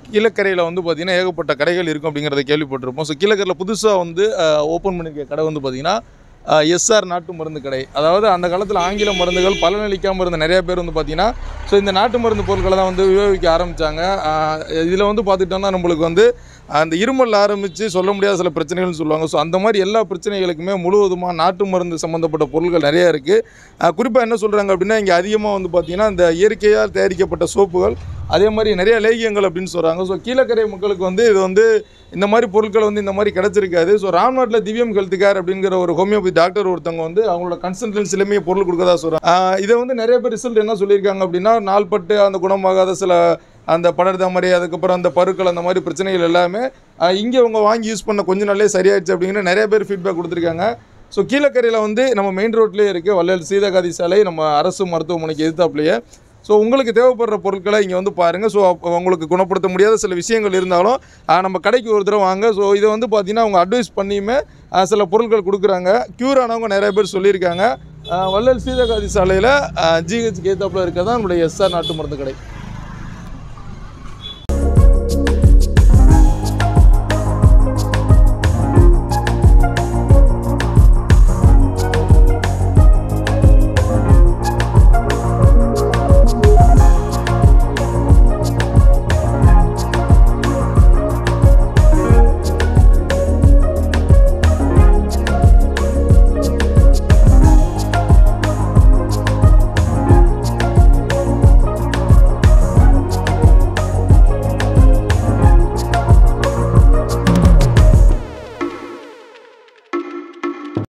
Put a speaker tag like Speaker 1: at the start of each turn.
Speaker 1: கீழக்கரையில் வந்து பார்த்திங்கன்னா ஏகப்பட்ட கடைகள் இருக்கும் அப்படிங்கிறத கேள்விப்பட்டிருப்போம் ஸோ கீழக்கரையில் புதுசாக வந்து ஓப்பன் பண்ணியிருக்க கடை வந்து பார்த்திங்கன்னா எஸ்ஆர் நாட்டு மருந்து கடை அதாவது அந்த காலத்தில் ஆங்கில மருந்துகள் பலனளிக்காமல் இருந்த நிறைய பேர் வந்து பார்த்திங்கன்னா ஸோ இந்த நாட்டு மருந்து பொருட்களை தான் வந்து உபயோகிக்க ஆரம்பித்தாங்க இதில் வந்து பார்த்துக்கிட்டோம்னா நம்மளுக்கு வந்து அந்த இருமல் ஆரம்பித்து சொல்ல முடியாத சில பிரச்சனைகள்னு சொல்லுவாங்க ஸோ அந்த மாதிரி எல்லா பிரச்சனைகளுக்குமே முழுவதுமாக நாட்டு மருந்து சம்மந்தப்பட்ட பொருட்கள் நிறைய இருக்குது குறிப்பாக என்ன சொல்கிறாங்க அப்படின்னா இங்கே அதிகமாக வந்து பார்த்திங்கன்னா இந்த இயற்கையாக தயாரிக்கப்பட்ட சோப்புகள் அதே மாதிரி நிறைய லேகியங்கள் அப்படின்னு சொல்கிறாங்க ஸோ கீழக்கரை மக்களுக்கு வந்து இது வந்து இந்த மாதிரி பொருட்கள் வந்து இந்த மாதிரி கிடச்சிருக்காது ஸோ ராம்நாட்டில் திவ்யம் ஹெல்த் கேர் அப்படிங்கிற ஒரு ஹோமியோபதி டாக்டர் ஒருத்தவங்க வந்து அவங்களோட கன்சல்டன்சிலுமே பொருள் கொடுக்கறதா சொல்கிறாங்க இதை வந்து நிறைய பேர் ரிசல்ட் என்ன சொல்லியிருக்காங்க அப்படின்னா நாள்பட்டு அந்த குணமாகாத சில அந்த படர்தாமரை அதுக்கப்புறம் அந்த பருக்கள் அந்த மாதிரி பிரச்சனைகள் எல்லாமே இங்கே அவங்க வாங்கி யூஸ் பண்ண கொஞ்ச நாளே சரியாயிடுச்சு அப்படிங்கிற நிறைய பேர் ஃபீட்பேக் கொடுத்துருக்காங்க ஸோ கீழக்கரையில் வந்து நம்ம மெயின் ரோட்லேயே இருக்குது வள்ளல் சீதகாதி சாலை நம்ம அரசு மருத்துவமனைக்கு எதிர்த்தாப்புலையே ஸோ உங்களுக்கு தேவைப்படுற பொருட்களை இங்கே வந்து பாருங்கள் ஸோ உங்களுக்கு குணப்படுத்த முடியாத சில விஷயங்கள் இருந்தாலும் ஆஹ், நம்ம கடைக்கு ஒரு தடவை வாங்க ஸோ இதை வந்து பார்த்தீங்கன்னா அவங்க அட்வைஸ் பண்ணியுமே ஆஹ், சில பொருட்கள் கொடுக்குறாங்க க்யூர் ஆனவங்க நிறைய பேர் சொல்லியிருக்காங்க ஆஹ், வள்ளல் சீதகாதி சாலையில் ஜிஹெச் கேத்தாப்பில் இருக்கிறது தான் நம்மளுடைய எஸ்ஆர் நாட்டு மருந்து கடை